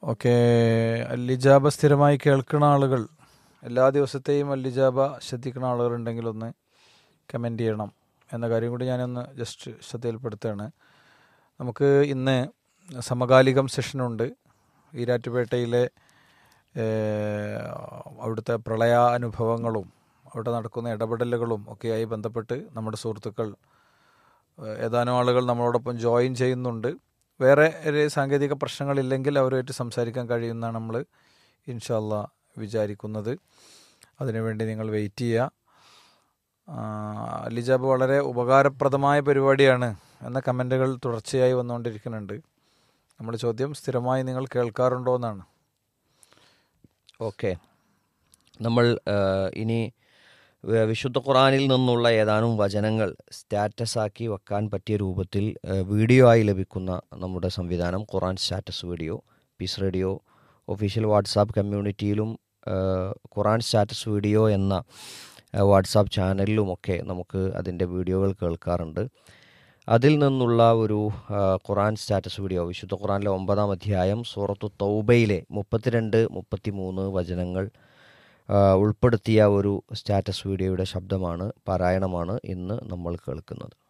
okay അല്ലിജാബ സ്ഥിരമായി കേൾക്കുന്ന ആളുകൾ എല്ലാ ദിവസത്തെയും അല്ലിജാബ ശ്രദ്ധിക്കുന്ന ആളുകൾ ഉണ്ടെങ്കിൽ ഒന്ന് കമൻറ്റ് ചെയ്യണം എന്ന കാര്യം കൂടി ഞാനൊന്ന് ജസ്റ്റ് ശ്രദ്ധയിൽപ്പെടുത്തുകയാണ് നമുക്ക് ഇന്ന് സമകാലികം സെഷനുണ്ട് ഈരാറ്റുപേട്ടയിലെ ഏഹ്, അവിടുത്തെ പ്രളയ അനുഭവങ്ങളും അവിടെ നടക്കുന്ന ഇടപെടലുകളും ഒക്കെയായി ബന്ധപ്പെട്ട് നമ്മുടെ സുഹൃത്തുക്കൾ ഏഹ്, ഏതാനും ആളുകൾ നമ്മളോടൊപ്പം ജോയിൻ ചെയ്യുന്നുണ്ട് വേറെ ഒരു സാങ്കേതിക പ്രശ്നങ്ങളില്ലെങ്കിൽ അവരുമായിട്ട് സംസാരിക്കാൻ കഴിയുമെന്നാണ് നമ്മൾ ഇൻഷാല്ല വിചാരിക്കുന്നത് അതിനുവേണ്ടി നിങ്ങൾ വെയിറ്റ് ചെയ്യുക ആ, അലിജാബ് വളരെ ഉപകാരപ്രദമായ പരിപാടിയാണ് എന്ന കമൻറ്റുകൾ തുടർച്ചയായി വന്നുകൊണ്ടിരിക്കുന്നുണ്ട് നമ്മുടെ ചോദ്യം സ്ഥിരമായി നിങ്ങൾ കേൾക്കാറുണ്ടോ എന്നാണ് ഓക്കെ നമ്മൾ ആ, ഇനി വ- വിശുദ്ധ ഖുറാനിൽ നിന്നുള്ള ഏതാനും വചനങ്ങൾ സ്റ്റാറ്റസ് ആക്കി വെക്കാൻ പറ്റിയ രൂപത്തിൽ ആ, വീഡിയോ ആയി ലഭിക്കുന്ന നമ്മുടെ സംവിധാനം Quran status video Peace Radio official WhatsApp കമ്മ്യൂണിറ്റിയിലും ആ, ഖുറാൻ സ്റ്റാറ്റസ് വീഡിയോ എന്ന ആ, വാട്സാപ്പ് ചാനലിലുമൊക്കെ നമുക്ക് അതിൻ്റെ വീഡിയോകൾ കേൾക്കാറുണ്ട് അതിൽ നിന്നുള്ള ഒരു ആ, ഖുറാൻ സ്റ്റാറ്റസ് വീഡിയോ വിശുദ്ധ ഖുറാനിലെ ഒമ്പതാം അധ്യായം സൂറത്തു തൗബയിലെ മുപ്പത്തിരണ്ട് മുപ്പത്തിമൂന്ന് വചനങ്ങൾ ആ, ഉൾപ്പെടുത്തിയ ഒരു സ്റ്റാറ്റസ് വീഡിയോയുടെ ശബ്ദമാണ് പാരായണമാണ് ഇന്ന് നമ്മൾ കേൾക്കുന്നത്